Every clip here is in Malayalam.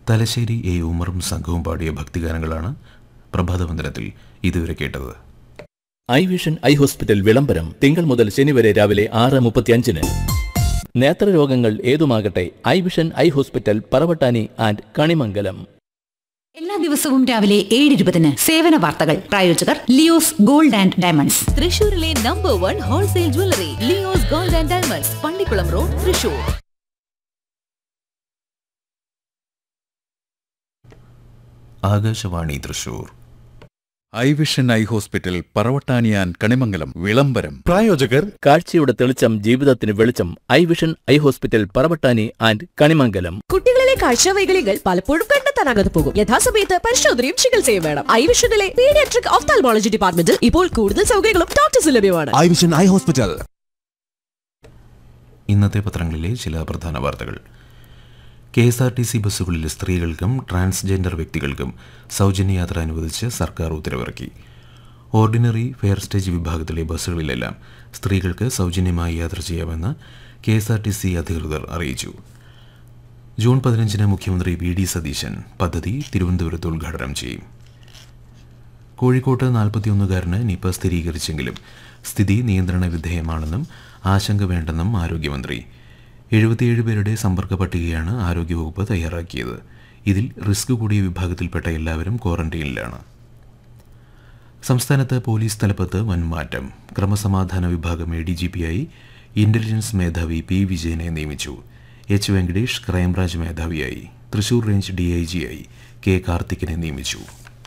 തലശ്ശേരി എ ഉമറും സംഘവും പാടിയ ഭക്തിഗാനങ്ങളാണ് പ്രഭാതവന്ദനത്തിൽ ഇതുവരെ കേട്ടത് ഐ വിഷൻ ഐ ഹോസ്പിറ്റൽ വിളംബരം തിങ്കൾ മുതൽ ശനി വരെ രാവിലെ ആറ് മുപ്പത്തിയഞ്ചിന് നേത്രരോഗങ്ങൾ ഏതുമാകട്ടെ eye vision eye hospital Paravattani and Kanimangalam എല്ലാ ദിവസവും രാവിലെ ഏഴ് ഇരുപതിന് സേവന വാർത്തകൾ പ്രായോജകർ ലിയോസ് ഗോൾഡ് ആൻഡ് ഡയമണ്ട്സ് തൃശൂരിലെ number one wholesale jewellery Leo's gold and diamonds Pallikulam road Thrissur Akashvani Thrissur eye vision eye hospital പറവട്ടാനിയാൻ കണിമംഗലം വിളംബരം പ്രായോജകർ കാഴ്ചയുടെ തെളിച്ചം ജീവിതത്തിന് വെളിച്ചം eye vision eye hospital Paravattani and Kanimangalam കുട്ടികളിലെ കാഴ്ചവൈകല്യങ്ങൾ പലപ്പോഴും കണ്ടെത്താനാകാതെ പോകും യഥാസമയത്ത് പരിശോധനയും ചികിത്സയും വേണം ഐവിഷനിലെ പീഡിയാട്രിക് ഓഫ്താൽമോളജി ഡിപ്പാർട്ട്മെന്റിൽ ഇപ്പോൾ കൂടുതൽ സൗകര്യങ്ങളും ഡോക്ടേഴ്സ് ലഭ്യമാണ് ഐ വിഷൻ ഐ ഹോസ്പിറ്റൽ ഇന്നത്തെ പത്രങ്ങളിലെ ചില പ്രധാന വാർത്തകൾ K S R T C ബസ്സുകളിൽ സ്ത്രീകൾക്കും ട്രാൻസ്ജെൻഡർ വ്യക്തികൾക്കും സൗജന്യ യാത്ര അനുവദിച്ച് സർക്കാർ ഉത്തരവിറക്കി ഓർഡിനറി ഫെയർ സ്റ്റേജ് വിഭാഗത്തിലെ ബസ്സുകളിലെല്ലാം സ്ത്രീകൾക്ക് സൗജന്യമായി യാത്ര ചെയ്യാമെന്ന് K S R T C അധികൃതർ അറിയിച്ചു ജൂൺ പതിനഞ്ചിന് മുഖ്യമന്ത്രി വി ഡി സതീശൻ പദ്ധതി തിരുവനന്തപുരത്ത് ഉദ്ഘാടനം ചെയ്യും കോഴിക്കോട്ട് നാൽപ്പത്തിയൊന്നുകാരന് നിപ സ്ഥിരീകരിച്ചെങ്കിലും സ്ഥിതി നിയന്ത്രണ വിധേയമാണെന്നും ആശങ്ക വേണ്ടെന്നും ആരോഗ്യമന്ത്രി എഴുപത്തിയേഴ് പേരുടെ സമ്പർക്ക പട്ടികയാണ് ആരോഗ്യവകുപ്പ് തയ്യാറാക്കിയത് ഇതിൽ റിസ്ക് കൂടിയ വിഭാഗത്തിൽപ്പെട്ട എല്ലാവരും ക്വാറന്റൈനിലാണ് സംസ്ഥാനത്ത് പോലീസ് തലപ്പത്ത് വൻ മാറ്റം ക്രമസമാധാന വിഭാഗം എ ഡി ജി പിയായി ഇന്റലിജൻസ് മേധാവി പി വിജയനെ നിയമിച്ചു എച്ച് വെങ്കടേഷ് ക്രൈംബ്രാഞ്ച് മേധാവിയായി തൃശൂർ റേഞ്ച് ഡി ഐ ജിയായി കെ കാർത്തിക്കിനെ നിയമിച്ചു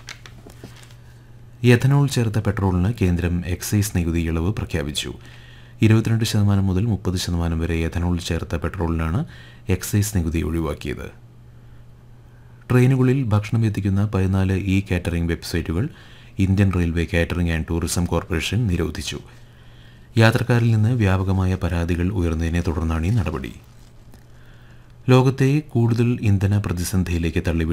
എഥനോൾ ചേർത്ത പെട്രോളിന് കേന്ദ്രം എക്സൈസ് നികുതി ഇളവ് പ്രഖ്യാപിച്ചു ഇരുപത്തിരണ്ട് ശതമാനം മുതൽ മുപ്പത് ശതമാനം വരെ എഥനോൾ ചേർത്ത പെട്രോളിനാണ് എക്സൈസ് നികുതി ഒഴിവാക്കിയത് ട്രെയിനുകളിൽ ഭക്ഷണം എത്തിക്കുന്ന പതിനാല് ഇ കാറ്ററിംഗ് വെബ്സൈറ്റുകൾ Indian railway catering and tourism corporation നിരോധിച്ചു യാത്രക്കാരിൽ നിന്ന് വ്യാപകമായ പരാതികൾ ഉയർന്നതിനെ തുടർന്നാണ് ഈ നടപടി ലോകത്തെ കൂടുതൽ ഇന്ധന പ്രതിസന്ധിയിലേക്ക് തള്ളി